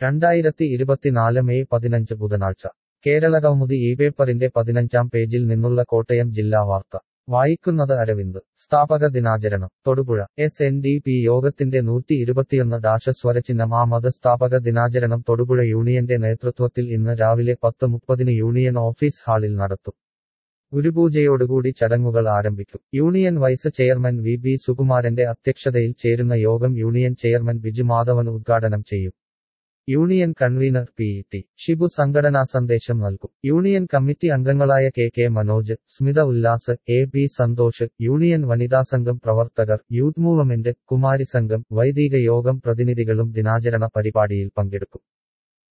രണ്ടായിരത്തി ഇരുപത്തിനാല് മെയ് പതിനഞ്ച് ബുധനാഴ്ച കേരള കൗമുദി ഈ പേപ്പറിന്റെ പതിനഞ്ചാം പേജിൽ നിന്നുള്ള കോട്ടയം ജില്ലാ വാർത്ത വായിക്കുന്നത് അരവിന്ദ് സ്ഥാപക ദിനാചരണം Thodupuzha S N D P യോഗത്തിന്റെ നൂറ്റി ഇരുപത്തിയൊന്ന് ഡാഷ സ്വരചിഹ്നം ആ മത സ്ഥാപക ദിനാചരണം തൊടുപുഴ യൂണിയന്റെ നേതൃത്വത്തിൽ ഇന്ന് രാവിലെ പത്ത് മുപ്പതിന് യൂണിയൻ ഓഫീസ് ഹാളിൽ നടത്തും ഗുരുപൂജയോടുകൂടി ചടങ്ങുകൾ ആരംഭിക്കും union vice chairman V B സുകുമാരന്റെ അധ്യക്ഷതയിൽ ചേരുന്ന യോഗം യൂണിയൻ ചെയർമാൻ ബിജു മാധവൻ ഉദ്ഘാടനം ചെയ്യും union convener P T Shibu സംഘടനാ സന്ദേശം നൽകും യൂണിയൻ കമ്മിറ്റി അംഗങ്ങളായ K K Manoj Smitha Ullas A B Santhosh union വനിതാ സംഘം പ്രവർത്തകർ യൂത്ത് മൂവ്മെന്റ് കുമാരി സംഘം വൈദിക യോഗം പ്രതിനിധികളും ദിനാചരണ പരിപാടിയിൽ പങ്കെടുക്കും